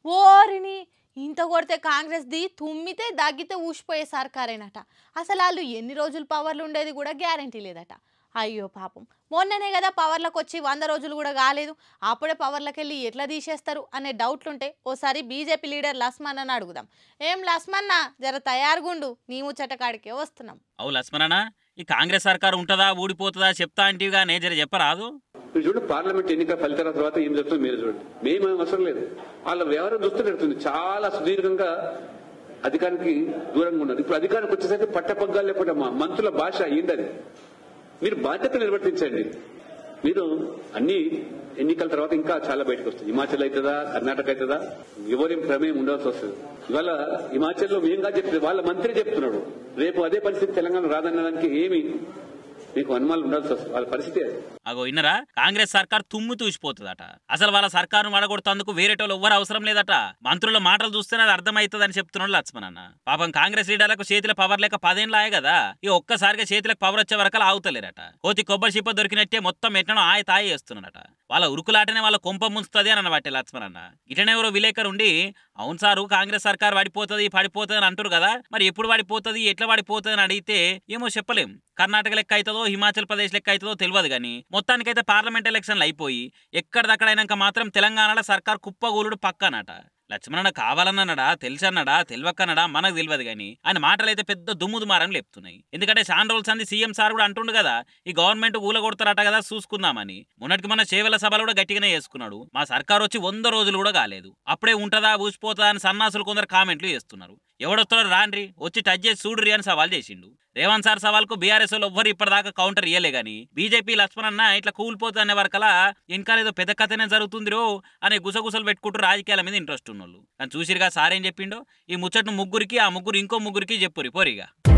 ఓరిని ఇంత కొడితే కాంగ్రెస్ది తుమ్మితే దగ్గితే ఊసిపోయే సర్కారేనట అసలు వాళ్ళు ఎన్ని రోజులు పవర్లు ఉండేది కూడా గ్యారంటీ లేదట అయ్యో పాపం మొన్ననే కదా పవర్లకు వచ్చి వంద రోజులు కూడా కాలేదు అప్పుడే పవర్లకు వెళ్ళి ఎట్లా తీసేస్తారు అనే డౌట్లుంటే ఓసారి బీజేపీ లీడర్ లస్మన్ అని అడుగుదాం ఏం లస్మన్న జర తయారుగుండు నీ ముచ్చట కాడికే వస్తున్నాం అవు లక్ష్మణనా ఈ కాంగ్రెస్ సర్కారు ఉంటుందా ఊడిపోతుందా చెప్తా అంటివిగా నే జర చెప్పరాదు మీరు చూడండి పార్లమెంట్ ఎన్నిక ఫలితాల తర్వాత ఏం జరుగుతుందో మీరు చూడండి మేము అవసరం లేదు వాళ్ళ వ్యవహారం చూస్తూ పెడుతుంది చాలా సుదీర్ఘంగా అధికారానికి దూరంగా ఉన్నారు ఇప్పుడు అధికారానికి వచ్చేసరికి పట్టపగ్గాలు లేకపోతే మా మంత్రుల భాష ఏంటది మీరు బాధ్యత నిర్వర్తించండి మీరు అన్ని ఎన్నికల తర్వాత ఇంకా చాలా బయటకు వస్తుంది హిమాచల్ అవుతుందా కర్ణాటక అవుతుందా ఎవరేం ప్రమేయం ఉండవలసి వస్తుంది ఇవాళ హిమాచల్లో మేంగా చెప్తుంది వాళ్ళ మంత్రి చెప్తున్నాడు రేపు అదే పరిస్థితి తెలంగాణ రాదనడానికి ఏమి మీకు అనుమానాలు ఉండాల్సి వస్తుంది వాళ్ళ పరిస్థితి అది అగో ఇన్నరా కాంగ్రెస్ సర్కార్ తుమ్ము తూసిపోతుందట అసలు వాళ్ళ సర్కారును వడగొడుతందుకు వేరేటోళ్ళు ఎవ్వరు అవసరం లేదట మంత్రుల మాటలు చూస్తేనే అది అర్థమవుతుందని చెప్తున్నాడు లక్ష్మణన్న పాపం కాంగ్రెస్ లీడర్లకు చేతిలో పవర్ లేక పదేళ్ళాయే కదా ఇక ఒక్కసారిగా చేతిలకు పవర్ వచ్చే వరకు ఆగుతలేరట కోతి కొబ్బరి చిప్ప దొరికినట్టే మొత్తం ఎట్లనో ఆయ తాయి చేస్తున్నాడట వాళ్ళ ఉరుకులాటనే వాళ్ళ కొంప ముంచుతుంది అని అన్నమాట లక్ష్మణన్న ఇటనే ఎవరో విలేకరు ఉండి అవును సారు కాంగ్రెస్ సర్కార్ పడిపోతుంది పడిపోతుంది అని అంటారు కదా మరి ఎప్పుడు పడిపోతుంది ఎట్లా పడిపోతుంది అని అడిగితే ఏమో చెప్పలేం కర్ణాటక లెక్క అవుతుందో హిమాచల్ ప్రదేశ్ లెక్క అవుతుందో తెలియదు కానీ మొత్తానికైతే పార్లమెంట్ ఎలక్షన్లు అయిపోయి ఎక్కడిదక్కడైనాక మాత్రం తెలంగాణలో సర్కార్ కుప్పగూలుడు పక్కనట లక్ష్మణ కావాలన్నాడా తెలుసన్నాడా తెలివక్కన్నాడా మనకు తెలియదు కానీ ఆయన మాటలైతే పెద్ద దుమ్ము దుమారం లేపుతున్నాయి ఎందుకంటే చాన్ రోజులు సంది సీఎం సార్ కూడా అంటుండు కదా ఈ గవర్నమెంట్ ఊల కొడతారట కదా చూసుకుందామని మొన్నటికి మన చేవల సభలు కూడా గట్టిగానే చేసుకున్నాడు మా సర్కార్ వచ్చి వంద రోజులు కూడా కాలేదు అప్పుడే ఉంటదా ఊసిపోతుందా అని సన్నాసులు కొందరు కామెంట్లు చేస్తున్నారు ఎవడొస్తారో రాండ్రి వచ్చి టచ్ చేసి చూడురి అని సవాల్ చేసిండు రేవంత్ సార్ సవాల్కు బీఆర్ఎస్ వాళ్ళు ఎవ్వరు ఇప్పటిదాకా కౌంటర్ ఇయ్యలే గాని బీజేపీ లక్ష్మణన్న ఇట్లా కూలిపోతుంది అనే వరకలా ఇంకా ఏదో పెద్ద కథనే జరుగుతుందిరో అనే గుసగుసలు పెట్టుకుంటూ రాజకీయాల మీద ఇంట్రెస్ట్ ఉన్నోళ్ళు కానీ చూసిరుగా సార్ ఏం చెప్పిండో ఈ ముచ్చట్ను ముగ్గురికి ఆ ముగ్గురు ఇంకో ముగ్గురికి చెప్పురి పోరిగా